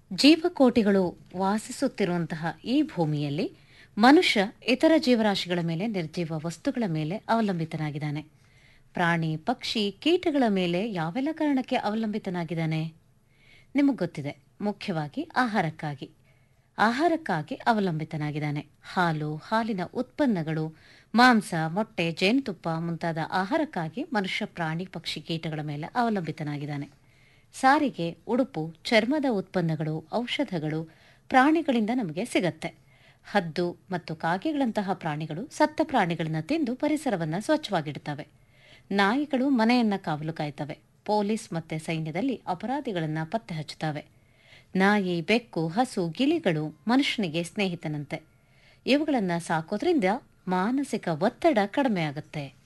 ಜೀವಕೋಟಿಗಳು ವಾಸಿಸುತ್ತಿರುವಂತಹ ಈ ಭೂಮಿಯಲ್ಲಿ ಮನುಷ್ಯ ಇತರ ಜೀವರಾಶಿಗಳ ಮೇಲೆ ನಿರ್ಜೀವ ವಸ್ತುಗಳ ಮೇಲೆ ಅವಲಂಬಿತನಾಗಿದ್ದಾನೆ ಪ್ರಾಣಿ ಪಕ್ಷಿ ಕೀಟಗಳ ಮೇಲೆ ಯಾವೆಲ್ಲ ಕಾರಣಕ್ಕೆ ಅವಲಂಬಿತನಾಗಿದ್ದಾನೆ ನಿಮಗೆ ಗೊತ್ತಿದೆ ಮುಖ್ಯವಾಗಿ ಆಹಾರಕ್ಕಾಗಿ ಆಹಾರಕ್ಕಾಗಿ ಅವಲಂಬಿತನಾಗಿದ್ದಾನೆ ಹಾಲು ಹಾಲಿನ ಉತ್ಪನ್ನಗಳು ಮಾಂಸ ಮೊಟ್ಟೆ ಜೇನುತುಪ್ಪ ಮುಂತಾದ ಆಹಾರಕ್ಕಾಗಿ ಮನುಷ್ಯ ಪ್ರಾಣಿ ಪಕ್ಷಿ ಕೀಟಗಳ ಮೇಲೆ ಅವಲಂಬಿತನಾಗಿದ್ದಾನೆ ಸಾರಿಗೆ ಉಡುಪು ಚರ್ಮದ ಉತ್ಪನ್ನಗಳು ಔಷಧಗಳು ಪ್ರಾಣಿಗಳಿಂದ ನಮಗೆ ಸಿಗತ್ತೆ ಹದ್ದು ಮತ್ತು ಕಾಗೆಗಳಂತಹ ಪ್ರಾಣಿಗಳು ಸತ್ತ ಪ್ರಾಣಿಗಳನ್ನು ತಿಂದು ಪರಿಸರವನ್ನು ಸ್ವಚ್ಛವಾಗಿಡ್ತವೆ ನಾಯಿಗಳು ಮನೆಯನ್ನ ಕಾವಲು ಕಾಯ್ತವೆ ಪೊಲೀಸ್ ಮತ್ತೆ ಸೈನ್ಯದಲ್ಲಿ ಅಪರಾಧಿಗಳನ್ನ ಪತ್ತೆ ಹಚ್ಚುತ್ತವೆ ನಾಯಿ ಬೆಕ್ಕು ಹಸು ಗಿಳಿಗಳು ಮನುಷ್ಯನಿಗೆ ಸ್ನೇಹಿತನಂತೆ ಇವುಗಳನ್ನು ಸಾಕೋದ್ರಿಂದ ಮಾನಸಿಕ ಒತ್ತಡ ಕಡಿಮೆ ಆಗುತ್ತೆ